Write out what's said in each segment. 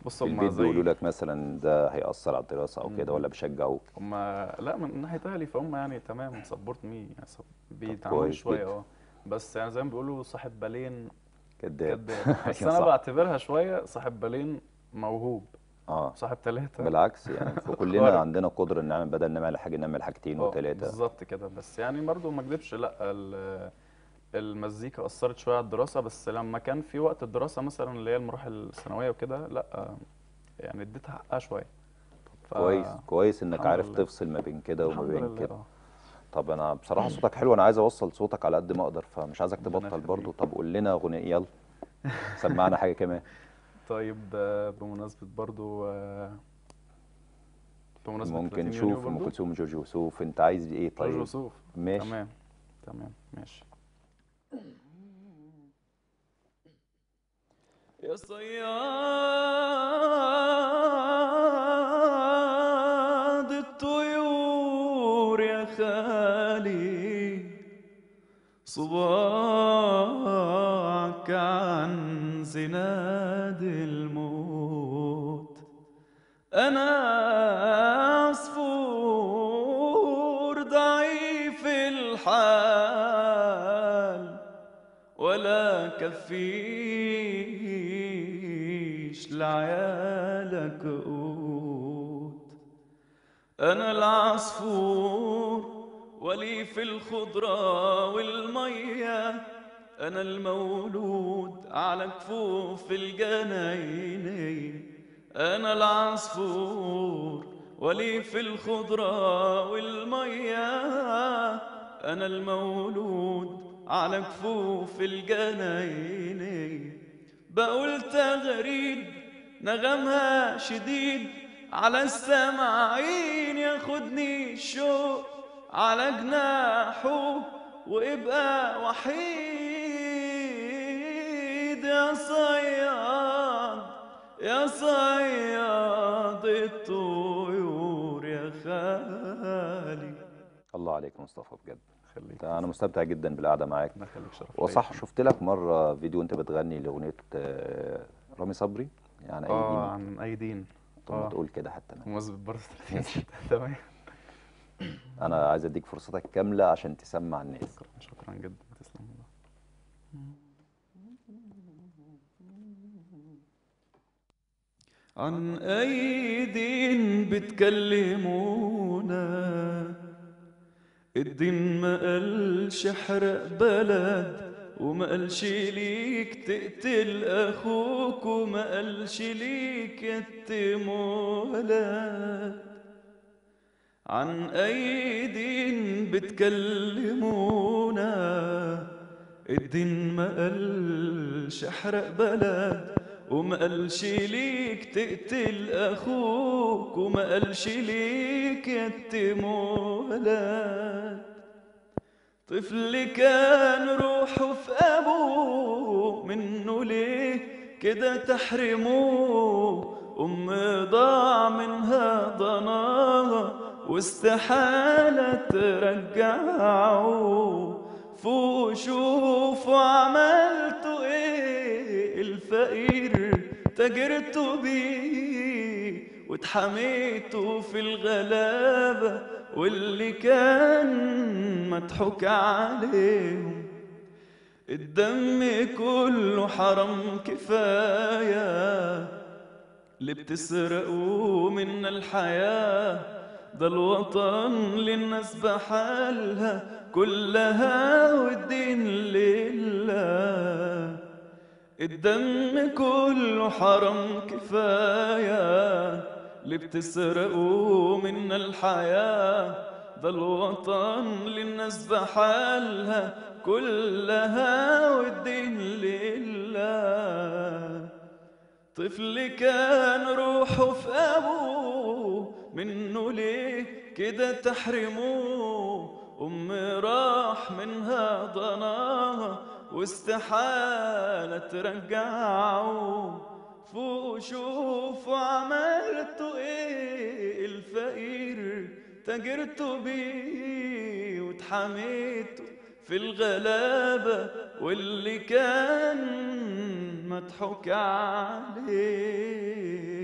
بص في هما البيت بيقولوا زي لك مثلا ده هيأثر على الدراسة أو كده مم. ولا بيشجعوك هما لا من ناحية أهلي فهم يعني تمام سبورت مي يعني سب- بيدعموني كويس شوية جدا. اه بس يعني زي ما بيقولوا صاحب بالين كداب كداب بس أيوة أنا صح. بعتبرها شوية صاحب بالين موهوب اه صاحب ثلاثة بالعكس يعني فكلنا خارق. عندنا قدرة ان نعمل بدل نعمل حاجة نعمل حاجتين اه وثلاثة بالظبط كده بس يعني برضو ما اكدبش لا ال- المزيكا اثرت شويه على الدراسه بس لما كان في وقت الدراسه مثلا اللي هي المراحل الثانويه وكده لا يعني اديتها حقها شويه ف- كويس كويس انك الحمد عارف لله. تفصل ما بين كده وما الحمد بين لله كده اه طب انا بصراحة صوتك حلو انا عايز اوصل صوتك على قد ما اقدر فمش عايزك ربنا تبطل برضو يخليك. طب قول لنا اغنية يلا سمعنا حاجة كمان طيب آه، بمناسبه برضو آه، بمناسبه ممكن 30 يونيو نشوف ام برضو كلثوم جورج وسوف انت عايز ايه جورج طيب وسوف ماشي تمام تمام ماشي يا صياد الطيور يا خالي صباعك عن زناد الموت أنا عصفور ضعيف الحال ولا كفيش لعيالك قوت أنا العصفور ولي في الخضرة والمية أنا المولود على كفوف الجناينية أنا العصفور ولي في الخضرة والمية أنا المولود على كفوف الجناينية بقول تغريد نغمها شديد على السماعين ياخدني الشوق على جناحه وابقى وحيد يا صياد يا صياد الطيور يا خالي الله عليك يا مصطفى بجد خليك انا مستمتع جدا بالقعدة معاك ربنا يخليك شرف ليا. وصح شفت لك مرة فيديو انت بتغني لأغنية آه، رامي صبري يعني اي اه دين عن اي دين طب ما اه تقول كده حتى أنا. بمناسبة برضه 30 تمام انا عايز اديك فرصتك كاملة عشان تسمع الناس شكرا شكرا جدا تسلم والله عن أي دين بتكلمونا الدين ما قالش احرق بلد وما قالش ليك تقتل أخوك وما قالش ليك يتم ولد عن أي دين بتكلمونا الدين ما قالش احرق بلد وما قالش ليك تقتل أخوك وما قالش ليك يتم ولد طفل كان روحه في أبوه منه ليه كده تحرموه أم ضاع منها ضناها واستحالة ترجعه فوق شوفوا عملتوا ايه الفقير تاجرتوا بيه واتحميتوا في الغلابة واللي كان مضحوك عليهم الدم كله حرام كفاية اللي بتسرقوا منا الحياة ده الوطن للناس بحالها كلها والدين لله الدم كله حرام كفاية اللي بتسرقوا منا الحياة ده الوطن للناس بحالها كلها والدين لله طفل كان روحه في أبوه منه ليه كده تحرموه أم راح منها ضناها واستحالة ترجعه فوق شوفوا عملتوا ايه الفقير تاجرتوا بيه واتحميتوا في الغلابة واللي كان مضحوك عليه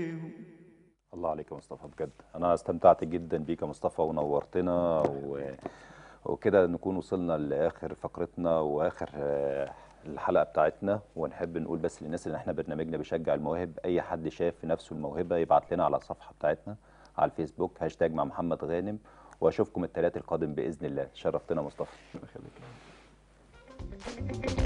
الله عليك يا مصطفى بجد انا استمتعت جدا بيك يا مصطفى ونورتنا و... وكده نكون وصلنا لاخر فقرتنا واخر آه، الحلقه بتاعتنا ونحب نقول بس للناس ان احنا برنامجنا بيشجع المواهب اي حد شايف في نفسه الموهبه يبعت لنا على الصفحه بتاعتنا على الفيسبوك هاشتاج مع محمد غانم واشوفكم الثلاث القادم باذن الله شرفتنا مصطفى الله يخليك